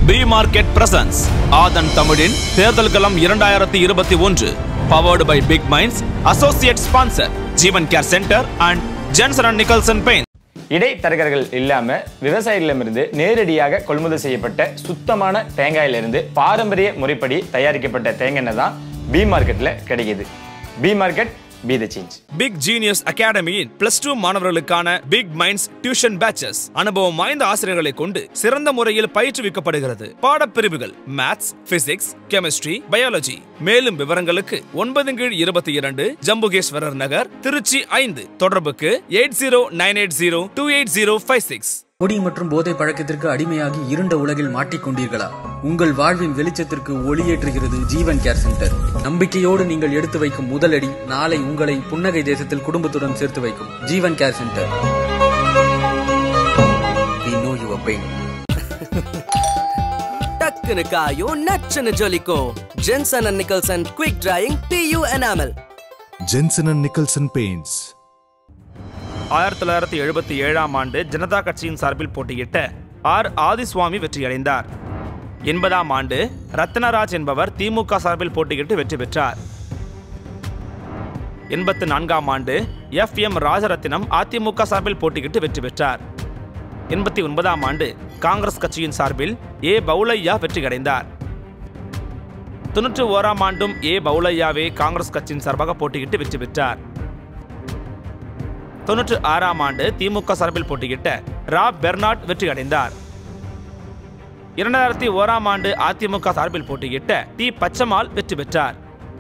B market presence ஆதன் தமிழின் தேர்தல் களம் இரண்டாயிரத்தி இருபத்தி ஒன்று powered by Big Minds associate sponsor Jeevan care centre and Jensen and Nicholson paint இடைத்தரகர்கள் இல்லாம விவசாயிகளிடமிருந்து நேரடியாக கொள்முதல் செய்யப்பட்ட சுத்தமான தேங்காயிலிருந்து பாரம்பரிய முறைப்படி தயாரிக்கப்பட்ட தேங்காய் எண்ணெய் தான் பி மார்க்கெட்ல கிடைக்குது B market be the change Big Genius அகாடமியின் பிளஸ் டூ மாணவர்களுக்கான பிக் மைண்ட்ஸ் டியூஷன் பேச்சஸ் அனுபவம் வாய்ந்த ஆசிரியர்களை கொண்டு சிறந்த முறையில் பயிற்றுவிக்கப்படுகிறது பாடப்பிரிவுகள் மேத்ஸ் பிசிக்ஸ் கெமிஸ்ட்ரி பயாலஜி மேலும் விவரங்களுக்கு ஒன்பது கீழ் இருபத்தி இரண்டு ஜம்புகேஸ்வரர் நகர் திருச்சி ஐந்து தொடர்புக்கு eight zero nine eight zero two eight zero five six குடி மற்றும் போதை பழக்கத்திற்கு அடிமையாகி இருண்ட உலகில் மாட்டிக்கொண்டீர்களா உங்கள் வாழ்வின் வெளிச்சத்திற்கு ஒளியேற்றுகிறது ஜீவன் கேர் சென்டர் நம்பிக்கையோடு நீங்கள் எடுத்து வைக்கும் முதலடி நாளை உங்களை புன்னகை தேசத்தில் குடும்பத்துடன் சேர்த்து வைக்கும் Jeevan care centre We know your pain. டக்குனு காயும் நச்சுன்னு ஜொலிக்கும் Jensen and Nicholson quick drying PU enamel Jensen and Nicholson Paints. ஆயிரத்தி தொள்ளாயிரத்தி எழுபத்தி ஏழாம் ஆண்டு ஜனதா கட்சியின் சார்பில் போட்டியிட்ட ஆர் ஆதிசுவாமி வெற்றியடைந்தார் எண்பதாம் ஆண்டு ரத்னராஜ் என்பவர் திமுக சார்பில் போட்டியிட்டு வெற்றி பெற்றார் எண்பத்து நான்காம் ஆண்டு எஃப் எம் ராஜரத்தினம் அதிமுக சார்பில் போட்டியிட்டு வெற்றி பெற்றார் எண்பத்தி ஒன்பதாம் ஆண்டு காங்கிரஸ் கட்சியின் சார்பில் ஏ பவுலையா வெற்றியடைந்தார் தொன்னூற்று ஓராம் ஆண்டும் ஏ பவுலையாவே காங்கிரஸ் கட்சியின் சார்பாக போட்டியிட்டு வெற்றி பெற்றார் தொன்னூற்று ஆறாம் ஆண்டு திமுக சார்பில் போட்டியிட்ட ரா பெர்னாட் வெற்றி அடைந்தார் இரண்டாயிரத்தி ஓராம் ஆண்டு அதிமுக சார்பில் போட்டியிட்ட டி பச்சமால் வெற்றி பெற்றார்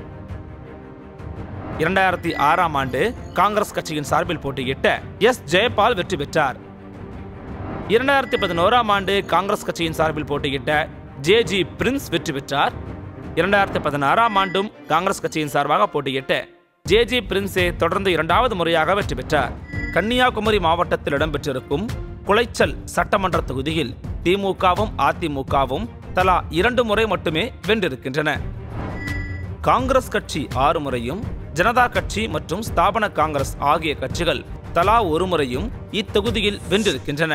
இரண்டாயிரத்தி ஆறாம் ஆண்டு காங்கிரஸ் கட்சியின் சார்பில் போட்டியிட்ட எஸ் ஜெயபால் வெற்றி பெற்றார் இரண்டாயிரத்தி பதினோராம் ஆண்டு காங்கிரஸ் கட்சியின் சார்பில் போட்டியிட்ட ஜே ஜி பிரின்ஸ் வெற்றி பெற்றார் இரண்டாயிரத்தி பதினாறாம் ஆண்டும் காங்கிரஸ் கட்சியின் சார்பாக போட்டியிட்ட ஜே ஜி பிரின்ஸே தொடர்ந்து இரண்டாவது முறையாக வெற்றி பெற்றார் கன்னியாகுமரி மாவட்டத்தில் இடம்பெற்றிருக்கும் குளைச்சல் சட்டமன்ற தொகுதியில் திமுகவும் அதிமுகவும் தலா இரண்டு முறை மட்டுமே வென்றிருக்கின்றன காங்கிரஸ் கட்சி ஆறு முறையும் ஜனதா கட்சி மற்றும் ஸ்தாபன காங்கிரஸ் ஆகிய கட்சிகள் தலா ஒரு முறையும் இத்தொகுதியில் வென்றிருக்கின்றன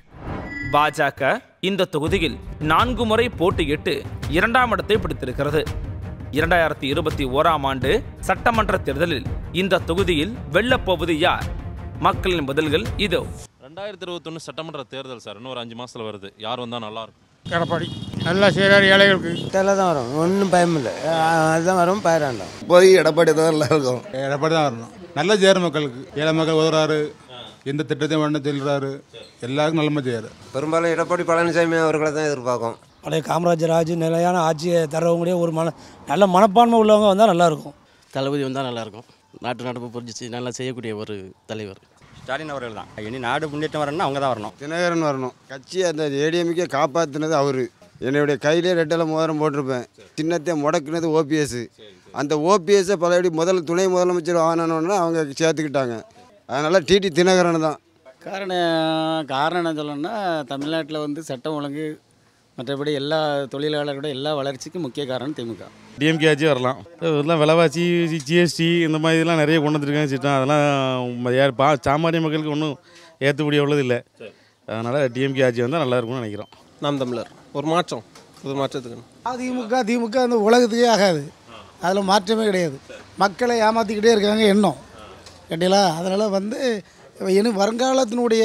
பாஜக இந்த தொகுதியில் நான்கு முறை போட்டியிட்டு இரண்டாம் இடத்தை பிடித்திருக்கிறது இரண்டாயிரத்தி இருபத்தி ஓராம் ஆண்டு சட்டமன்ற தேர்தலில் இந்த தொகுதியில் வெல்லப்போவது யார் மக்களின் பதில்கள் இதோ ரெண்டாயிரத்தி இருபத்தொன்று சட்டமன்ற தேர்தல் சார் இன்னும் ஒரு அஞ்சு மாசத்துல வருது யார் வந்தால் நல்லா இருக்கும் எடப்பாடி நல்லா செய்கிறார் ஏழைகளுக்கு தெரியல தான் வரும் ஒன்றும் பயம் இல்லை அதுதான் வரும் பயிராண்டோம் போய் எடப்பாடி தான் நல்லா இருக்கும் எடப்பாடி தான் வரணும் நல்ல செய்கிற மக்களுக்கு ஏழை மக்கள் உதவுறாரு எந்த திட்டத்தையும் வேணும் சொல்கிறாரு எல்லாருக்கும் நல்லமா செய்யாரு பெரும்பாலும் எடப்பாடி பழனிசாமி அவர்களை தான் எதிர்பார்க்கும் பழைய காமராஜர் ஆட்சி நிலையான ஆட்சியை தரவங்களுடைய ஒரு மன நல்ல மனப்பான்மை உள்ளவங்க வந்தால் நல்லாயிருக்கும் தளபதி வந்தால் நல்லாயிருக்கும் நாட்டு நடப்பு புரிஞ்சிச்சு நல்லா செய்யக்கூடிய ஒரு தலைவர் ஸ்டாலின் அவர்கள் தான் இனி நாடு முன்னேற்றம் வரணும்னா அவங்க தான் வரணும் தினகரன் வரணும் கட்சி அந்த ஏடிஎம்கே காப்பாற்றினது அவர் என்னுடைய கையிலே ரெட்டில் மோதிரம் போட்டிருப்பேன் சின்னத்தை முடக்குனது ஓபிஎஸ் அந்த ஓபிஎஸ்ஸை பழையபடி முதல் துணை முதலமைச்சர் ஆனோன்னு அவங்க சேர்த்துக்கிட்டாங்க அதனால் டிடி தினகரன் தான் காரணம் காரணம் என்ன சொல்லணும்னா தமிழ்நாட்டில் வந்து சட்டம் ஒழுங்கு மற்றபடி எல்லா தொழிலாளர்களோட எல்லா வளர்ச்சிக்கும் முக்கிய காரணம் திமுக டிஎம்கே ஆட்சி வரலாம் இதெல்லாம் விலைவாசி ஜிஎஸ்டி இந்த மாதிரி இதெல்லாம் நிறைய கொண்டு வந்திருக்காங்க சிட்டம் அதெல்லாம் யார் பா சாமானிய மக்களுக்கு ஒன்றும் ஏற்றக்கூடிய உள்ளது இல்லை அதனால் டிஎம்கே ஆட்சி வந்தால் நல்லா இருக்கும்னு நினைக்கிறோம் நாம் தமிழர் ஒரு மாற்றம் ஒரு மாற்றத்துக்கு அதிமுக திமுக அந்த உலகத்துக்கே ஆகாது அதில் மாற்றமே கிடையாது மக்களை ஏமாற்றிக்கிட்டே இருக்காங்க எண்ணம் கேட்டீங்களா அதனால் வந்து இனி வருங்காலத்தினுடைய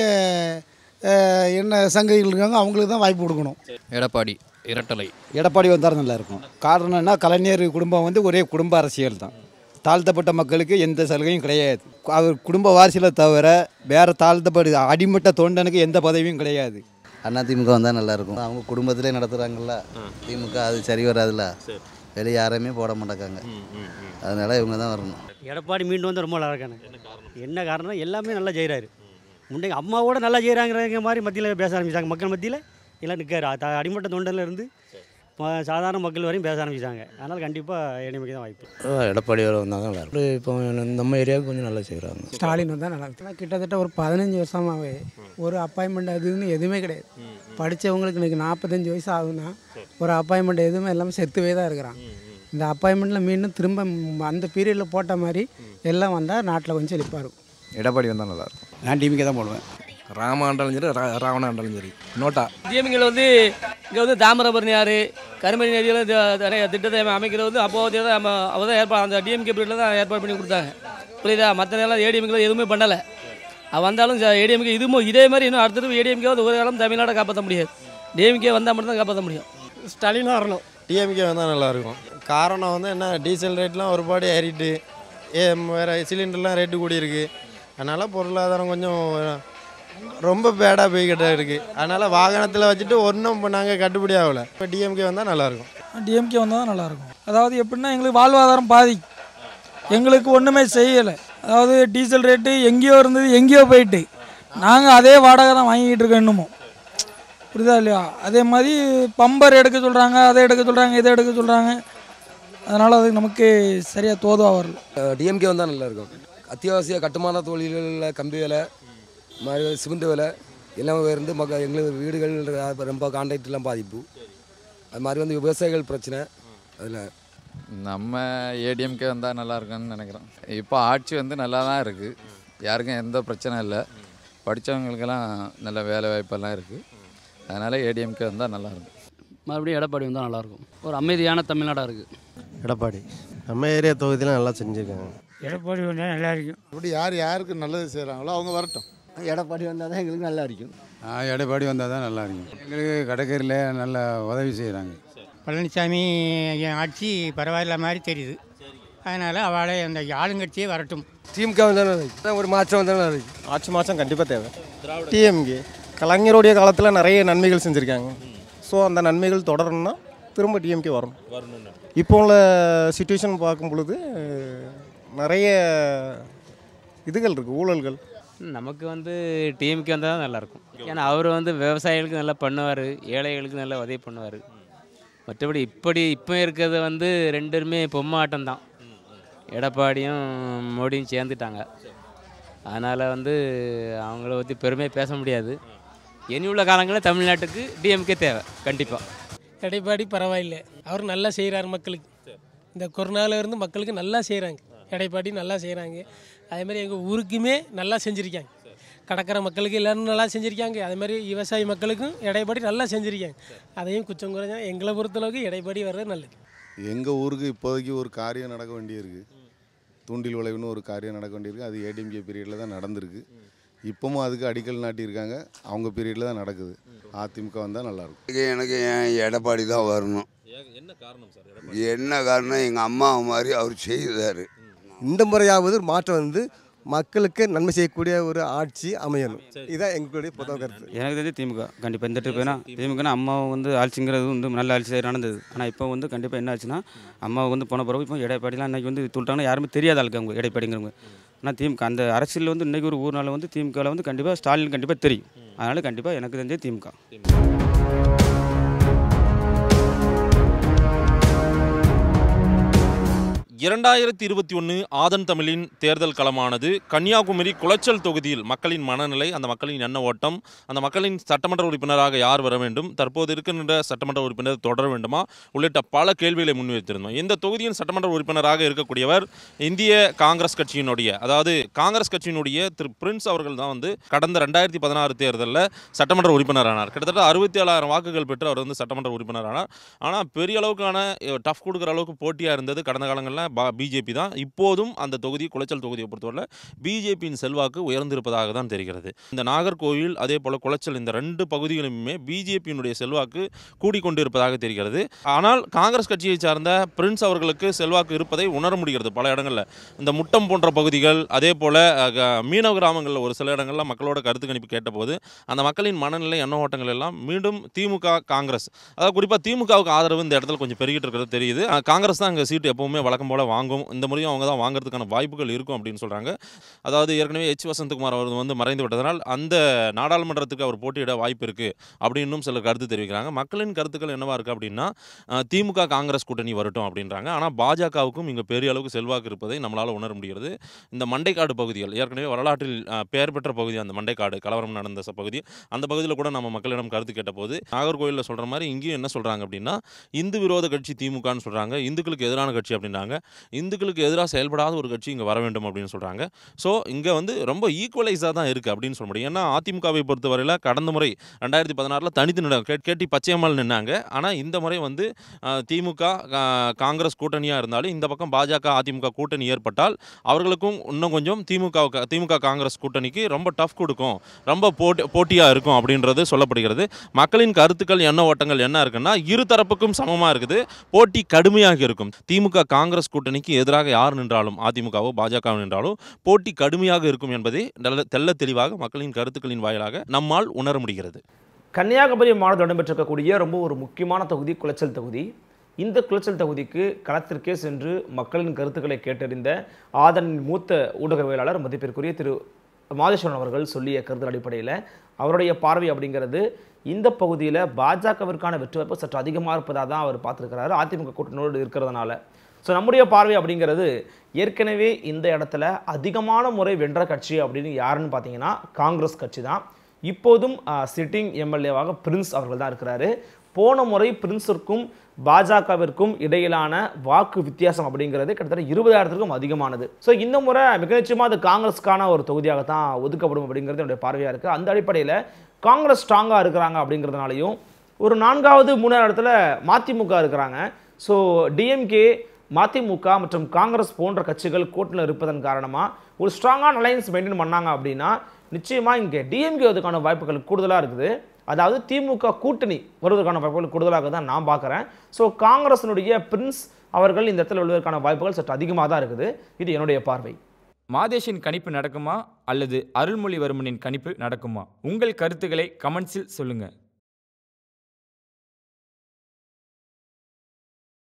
அஹ், என்ன சங்கதிகள் இருக்காங்க அவங்களுக்கு தான் வாய்ப்பு கொடுக்கணும் எடப்பாடி இரட்டலை எடப்பாடி வந்தால் நல்லா இருக்கும் காரணம் என்ன கலைஞர் குடும்பம் வந்து ஒரே குடும்ப அரசியல் தான் தாழ்த்தப்பட்ட மக்களுக்கு எந்த சலுகையும் கிடையாது அவர் குடும்ப வாரிசில தவிர வேற தாழ்த்தப்பட்ட அடிமட்ட தொண்டனுக்கு எந்த பதவியும் கிடையாது அண்ணா திமுக வந்தால் நல்லாயிருக்கும் அவங்க குடும்பத்திலே நடத்துகிறாங்கல்ல திமுக அது சரி வராதுல்ல வெளியே யாரையுமே போட மாட்டாங்க அதனால இவங்க தான் வரணும் எடப்பாடி மீண்டும் வந்து ரொம்ப நல்லா இருக்கானே என்ன காரணம் எல்லாமே நல்லா செய்கிறாரு முன்னைக்கு அம்மாவோட நல்லா செய்கிறாங்கிற மாதிரி மத்தியில் பேச ஆரம்பிச்சாங்க மக்கள் மத்தியில் எல்லாம் நிற்காரு அ- அடிமட்ட தொண்டர்ல இருந்து ம- சாதாரண மக்கள் வரையும் பேச ஆரம்பிச்சாங்க அதனால் கண்டிப்பாக எளிமைக்கு தான் வாய்ப்பு எடப்பாடி வர வந்தால் தான் நல்லா இருக்கும் இப்போ நம்ம ஏரியாவுக்கு கொஞ்சம் நல்லா செய்கிறாங்க ஸ்டாலின் வந்தால் நல்லா இருக்கும் கிட்டத்தட்ட ஒரு பதினஞ்சு வருஷமாகவே ஒரு அப்பாயின்மெண்ட் அதுன்னு எதுவுமே கிடையாது படித்தவங்களுக்கு இன்றைக்கி நாற்பத்தஞ்சு வயசு ஆகுதுன்னா ஒரு அப்பாயின்மெண்ட் எதுவுமே எல்லாமே செத்துவே தான் இருக்கிறான் இந்த அப்பாயின்மெண்ட்டில் மீண்டும் திரும்ப ம், அந்த பீரியடில் போட்ட மாதிரி எல்லாம் வந்தால் நாட்டில் கொஞ்சம் செழிப்பாக இருக்கும் எடப்பாடி வந்தால் நல்லாயிருக்கும் நான் டிமிக்கே தான் போடுவேன் ராம ஆண்டாலும் சரி ரா- ராவண ஆண்டாலும் சரி நோட்டா டிஎம்கேல வந்து இங்கே வந்து தாமிரபரணி ஆறு கருமணி நதியில் நிறைய திட்டத்தை அமைக்கிறது வந்து அப்போதைய தான் நம்ம அவர் தான் ஏற்பாடு அந்த டிஎம்கே பீரியடில் தான் ஏற்பாடு பண்ணி கொடுத்தாங்க புரியுதா மற்ற நேரம் ஏடிஎம்கே எதுவுமே பண்ணலை அது வந்தாலும் ஏடிஎம்கே இதுவும் இதே மாதிரி இன்னும் அடுத்தது ஏடிஎம்கே வந்து ஒரு காலம் தமிழ்நாட்டை காப்பாற்ற முடியாது டிஎம்கே வந்தால் மட்டும் தான் காப்பாற்ற முடியும் ஸ்டாலின் வரணும் டிஎம்கே வந்தால் நல்லாயிருக்கும் காரணம் வந்து என்ன டீசல் ரேட்லாம் ஒரு பாடி ஏறிட்டு ஏ வேறு சிலிண்டர்லாம் ரேட்டு கூடி இருக்கு அதனால் பொருளாதாரம் கொஞ்சம் ரொம்ப பேடாக போய்கிட்ட இருக்குது அதனால் வாகனத்தில் வச்சுட்டு ஒன்றும் இப்போ நாங்கள் கட்டுப்படி ஆகலை இப்போ டிஎம்கே வந்தால் நல்லாயிருக்கும் டிஎம்கே வந்தால் தான் நல்லாயிருக்கும் அதாவது எப்படின்னா எங்களுக்கு வாழ்வாதாரம் பாதி எங்களுக்கு ஒன்றுமே செய்யலை அதாவது டீசல் ரேட்டு எங்கேயோ இருந்தது எங்கேயோ போயிட்டு நாங்கள் அதே வாடகை தான் வாங்கிக்கிட்டு இருக்கோம் இன்னமும் புரியுதா இல்லையா அதே மாதிரி பம்பர் எடுக்க சொல்கிறாங்க அதை எடுக்க சொல்கிறாங்க இதை எடுக்க சொல்கிறாங்க அதனால் அது நமக்கு சரியாக தோதுவாக வரல டிஎம்கே வந்தால் நல்லாயிருக்கும் அத்தியாவசிய கட்டுமான தொழில்களில் கம்பி வேலை இது மாதிரி சிமெண்ட் வேலை எல்லாமே இருந்து மக்கள் எங்களுக்கு வீடுகள் ரொம்ப கான்ட்ராக்ட்லாம் பாதிப்பு அது மாதிரி வந்து விவசாயிகள் பிரச்சனை அதில் நம்ம ஏடிஎம்கே வந்தால் நல்லா இருக்கும்னு நினைக்கிறோம் இப்போ ஆட்சி வந்து நல்லா தான் இருக்குது யாருக்கும் எந்த பிரச்சனை இல்லை படித்தவங்களுக்கெல்லாம் நல்ல வேலை வாய்ப்பெல்லாம் இருக்குது அதனால் ஏடிஎம்கே வந்தால் நல்லாயிருக்கும் மறுபடியும் எடப்பாடி வந்தால் நல்லாயிருக்கும் ஒரு அமைதியான தமிழ்நாடாக இருக்குது எடப்பாடி நம்ம ஏரியா தொகுதியில் நல்லா செஞ்சுருக்காங்க எடப்பாடி வந்தால் நல்லா இருக்கும் அப்படி யார் யாருக்கு நல்லது செய்கிறாங்களோ அவங்க வரட்டும் எடப்பாடி வந்தால் தான் எங்களுக்கு நல்லா இருக்கும் எடப்பாடி வந்தால் தான் நல்லா இருக்கும் எங்களுக்கு கடற்கரையில் நல்ல உதவி செய்கிறாங்க பழனிசாமி என் ஆட்சி பரவாயில்ல மாதிரி தெரியுது அதனால் அவளை அந்த ஆளுங்கட்சியே வரட்டும் திமுக வந்தால் ஒரு மாற்றம் வந்தாலும் ஆட்சி மாற்றம் கண்டிப்பாக தேவை டிஎம்கே கலைஞருடைய காலத்தில் நிறைய நன்மைகள் செஞ்சுருக்காங்க ஸோ அந்த நன்மைகள் தொடரணும்னா திரும்ப டிஎம்கே வரணும் வரணும்னு இப்போ உள்ள சுச்சுவேஷன் பார்க்கும் பொழுது நிறைய இதுகள் இருக்குது ஊழல்கள் நமக்கு வந்து டிஎம்கே வந்தால் தான் நல்லாயிருக்கும் ஏன்னா அவர் வந்து விவசாயிகளுக்கு நல்லா பண்ணுவார் ஏழைகளுக்கு நல்லா உதவி பண்ணுவார் மற்றபடி இப்படி இப்போ இருக்கிறது வந்து ரெண்டுமே பொம்மாட்டம் தான் எடப்பாடியும் மோடியும் சேர்ந்துட்டாங்க அதனால் வந்து அவங்கள பற்றி பெருமையாக பேச முடியாது இனி உள்ள காலங்களில் தமிழ்நாட்டுக்கு டிஎம்கே தேவை கண்டிப்பாக எடப்பாடி பரவாயில்லை அவர் நல்லா செய்கிறார் மக்களுக்கு இந்த கொரோனால இருந்து மக்களுக்கு நல்லா செய்கிறாங்க எடப்பாடி நல்லா செய்கிறாங்க அதே மாதிரி எங்கள் ஊருக்குமே நல்லா செஞ்சுருக்காங்க கடற்கரை மக்களுக்கு எல்லாரும் நல்லா செஞ்சுருக்காங்க அதே மாதிரி விவசாய மக்களுக்கும் எடப்பாடி நல்லா செஞ்சுருக்காங்க அதையும் குச்சம் குறைஞ்சா எங்களை பொறுத்தளவுக்கு எடப்பாடி வர்றது நல்லது எங்கள் ஊருக்கு இப்போதைக்கு ஒரு காரியம் நடக்க வேண்டியிருக்கு தூண்டில் விளைவுன்னு ஒரு காரியம் நடக்க வேண்டியிருக்கு அது ஏடிஎம்கே பீரியடில் தான் நடந்திருக்கு இப்போவும் அதுக்கு அடிக்கல் நாட்டியிருக்காங்க அவங்க பீரியடில் தான் நடக்குது அதிமுக வந்தால் நல்லாயிருக்கும் எனக்கு என் எடப்பாடி தான் வரணும் என்ன காரணம் சார் என்ன காரணம் எங்கள் அம்மா மாதிரி அவர் செய்தார் இந்த முறையாவது ஒரு மாற்றம் வந்து மக்களுக்கு நன்மை செய்யக்கூடிய ஒரு ஆட்சி அமையணும் இதுதான் எங்களுடைய பொதுவாக கருத்து எனக்கு தெரிஞ்சு திமுக கண்டிப்பாக இந்த ட்ரிப் ஏன்னா திமுகனா அம்மா வந்து ஆட்சிங்கிறது வந்து நல்ல ஆட்சி நடந்தது ஆனால் இப்போ வந்து கண்டிப்பாக என்ன ஆச்சுன்னா அம்மா வந்து போன பிறகு இப்போ எடப்பாடிலாம் இன்னைக்கு வந்து சொல்லிட்டாங்கன்னா யாருமே தெரியாத ஆளுக்கு அவங்க எடப்பாடிங்கிறவங்க ஆனால் திமுக அந்த அரசியல் வந்து இன்றைக்கி ஒரு ஊர்னால வந்து திமுகவில் வந்து கண்டிப்பாக ஸ்டாலின் கண்டிப்பாக தெரியும் அதனால் கண்டிப்பாக எனக்கு தெரிஞ்ச திமுக இரண்டாயிரத்தி இருபத்தி ஒன்று ஆதன் தமிழின் தேர்தல் களமானது கன்னியாகுமரி குளச்சல் தொகுதியில் மக்களின் மனநிலை அந்த மக்களின் எண்ண ஓட்டம் அந்த மக்களின் சட்டமன்ற உறுப்பினராக யார் வர வேண்டும் தற்போது இருக்கின்ற சட்டமன்ற உறுப்பினர் தொடர வேண்டுமா உள்ளிட்ட பல கேள்விகளை முன்வைத்திருந்தோம் இந்த தொகுதியின் சட்டமன்ற உறுப்பினராக இருக்கக்கூடியவர் இந்திய காங்கிரஸ் கட்சியினுடைய அதாவது காங்கிரஸ் கட்சியினுடைய திரு பிரின்ஸ் அவர்கள் தான் வந்து கடந்த ரெண்டாயிரத்தி பதினாறு தேர்தலில் சட்டமன்ற உறுப்பினரானார் கிட்டத்தட்ட அறுபத்தி ஏழாயிரம் வாக்குகள் பெற்று அவர் வந்து சட்டமன்ற உறுப்பினரானார் ஆனால் பெரிய அளவுக்கான டஃப் கொடுக்குற அளவுக்கு போட்டியாக இருந்தது கடந்த காலங்களில் பா பிஜேபி தான் இப்போதும் அந்த தொகுதி குளச்சல் தொகுதியை பொறுத்தவரை பிஜேபியின் செல்வாக்கு உயர்ந்திருப்பதாக தான் தெரிகிறது இந்த நாகர்கோவில் அதே போல் குளச்சல் இந்த ரெண்டு பகுதிகளுமே பிஜேபியினுடைய செல்வாக்கு கூடிக்கொண்டிருப்பதாக தெரிகிறது ஆனால் காங்கிரஸ் கட்சியை சார்ந்த பிரின்ஸ் அவர்களுக்கு செல்வாக்கு இருப்பதை உணர முடிகிறது பல இடங்களில் இந்த முட்டம் போன்ற பகுதிகள் அதே போல் மீனவ கிராமங்களில் ஒரு சில இடங்களில் மக்களோட கருத்து கணிப்பு கேட்டபோது அந்த மக்களின் மனநிலை எண்ண ஓட்டங்கள் எல்லாம் மீண்டும் திமுக காங்கிரஸ் அதாவது குறிப்பாக திமுகவுக்கு ஆதரவு இந்த இடத்துல கொஞ்சம் பெருகிட்டு இருக்கிறது தெரியுது அஹ் காங்கிரஸ் தான் அங்கே சீட்டு எப்பவுமே வழக்கம் போல் வாங்கும் இந்த முறையும் அவங்க தான் வாங்குறதுக்கான வாய்ப்புகள் இருக்கும் அப்படின்னு சொல்கிறாங்க அதாவது ஏற்கனவே எச் வசந்தகுமார் அவர் வந்து மறைந்து விட்டதனால் அந்த நாடாளுமன்றத்துக்கு அவர் போட்டியிட வாய்ப்பு இருக்குது அப்படின்னும் சிலர் கருத்து தெரிவிக்கிறாங்க மக்களின் கருத்துக்கள் என்னவா இருக்குது அப்படின்னா அஹ், திமுக காங்கிரஸ் கூட்டணி வரட்டும் அப்படின்றாங்க ஆனால் பாஜகவுக்கும் இங்கே பெரிய அளவுக்கு செல்வாக்கு இருப்பதை நம்மளால் உணர முடிகிறது இந்த மண்டைக்காடு பகுதிகள் ஏற்கனவே வரலாற்றில் அஹ், பெயர் பெற்ற பகுதி அந்த மண்டைக்காடு கலவரம் நடந்த ச- பகுதி அந்த பகுதியில் கூட நம்ம மக்களிடம் கருத்து கேட்டபோது நாகர்கோயிலில் சொல்கிற மாதிரி இங்கேயும் என்ன சொல்கிறாங்க அப்படின்னா இந்து விரோத கட்சி திமுகன்னு சொல்கிறாங்க இந்துக்களுக்கு எதிரான கட்சி அப்படின்றாங்க இந்துக்களுக்கு எதிராக செயல்படாத ஒரு கட்சி இங்கே வர வேண்டும் அப்படின்னு சொல்கிறாங்க ஸோ இங்கே வந்து ரொம்ப ஈக்குவலைஸாக தான் இருக்குது அப்படின்னு சொல்ல முடியும் ஏன்னா அதிமுகவை பொறுத்தவரையில் கடந்த முறை ரெண்டாயிரத்தி பதினாறில் தனித்து நின்று கே கேட்டி பச்சையம்மாள் நின்னாங்க ஆனால் இந்த முறை வந்து அஹ், திமுக கா- காங்கிரஸ் கூட்டணியாக இருந்தாலும் இந்த பக்கம் பாஜக அதிமுக கூட்டணி ஏற்பட்டால் அவர்களுக்கும் இன்னும் கொஞ்சம் திமுக திமுக காங்கிரஸ் கூட்டணிக்கு ரொம்ப டஃப் கொடுக்கும் ரொம்ப போட்டி போட்டியாக இருக்கும் அப்படின்றது சொல்லப்படுகிறது மக்களின் கருத்துக்கள் எண்ண ஓட்டங்கள் என்ன இருக்குன்னா இரு தரப்புக்கும் சமமாக இருக்குது போட்டி கடுமையாக இருக்கும் திமுக காங்கிரஸ் கூட்டணிக்கு எதிராக யார் நின்றாலும் அதிமுகவோ பாஜக நின்றாலும் போட்டி கடுமையாக இருக்கும் என்பதை நல்ல தெள்ள தெளிவாக மக்களின் கருத்துக்களின் வாயிலாக நம்மால் உணர முடிகிறது கன்னியாகுமரி மாவட்டத்தில் இடம்பெற்றிருக்கக்கூடிய ரொம்ப ஒரு முக்கியமான தொகுதி குளச்சல் தொகுதி இந்த குளச்சல் தொகுதிக்கு களத்திற்கே சென்று மக்களின் கருத்துக்களை கேட்டறிந்த ஆதனின் மூத்த ஊடகவியலாளர் மதிப்பிற்குரிய திரு மாதேஸ்வரன் அவர்கள் சொல்லிய கருத்து அடிப்படையில் அவருடைய பார்வை அப்படிங்கிறது இந்த பகுதியில் பாஜகவிற்கான வெற்றி வாய்ப்பு சற்று அதிகமாக இருப்பதாக தான் அவர் பார்த்துருக்கிறாரு அதிமுக கூட்டணியோடு இருக்கிறதுனால ஸோ நம்முடைய பார்வை அப்படிங்கிறது ஏற்கனவே இந்த இடத்துல அதிகமான முறை வென்ற கட்சி அப்படின்னு யாருன்னு பார்த்தீங்கன்னா காங்கிரஸ் கட்சி தான் இப்போதும் சிட்டிங் எம்எல்ஏவாக பிரின்ஸ் அவர்கள் தான் இருக்கிறாரு போன முறை பிரின்ஸிற்கும் பாஜகவிற்கும் இடையிலான வாக்கு வித்தியாசம் அப்படிங்கிறது கிட்டத்தட்ட இருபதாயிரத்திற்கும் அதிகமானது ஸோ இந்த முறை மிக நிச்சயமாக அது காங்கிரஸுக்கான ஒரு தொகுதியாகத்தான் ஒதுக்கப்படும் அப்படிங்கிறது என்னுடைய பார்வையாக இருக்குது அந்த அடிப்படையில் காங்கிரஸ் ஸ்ட்ராங்காக இருக்கிறாங்க அப்படிங்கிறதுனாலையும் ஒரு நான்காவது மூணாவது இடத்துல மதிமுக இருக்கிறாங்க ஸோ டிஎம்கே மதிமுக மற்றும் காங்கிரஸ் போன்ற கட்சிகள் கூட்டணியில் இருப்பதன் காரணமாக ஒரு ஸ்ட்ராங்கான அலையன்ஸ் மெயின்டைன் பண்ணாங்க அப்படின்னா நிச்சயமாக இங்கே டிஎம்கே வருவதற்கான வாய்ப்புகள் கூடுதலாக இருக்குது அதாவது திமுக கூட்டணி வருவதற்கான வாய்ப்புகள் கூடுதலாக தான் நான் பார்க்குறேன் ஸோ காங்கிரஸினுடைய பிரின்ஸ் அவர்கள் இந்த இடத்துல வருவதற்கான வாய்ப்புகள் சற்று அதிகமாக தான் இருக்குது இது என்னுடைய பார்வை மாதேஷின் கணிப்பு நடக்குமா அல்லது அருள்மொழிவர்மனின் கணிப்பு நடக்குமா உங்கள் கருத்துக்களை கமெண்ட்ஸில் சொல்லுங்கள்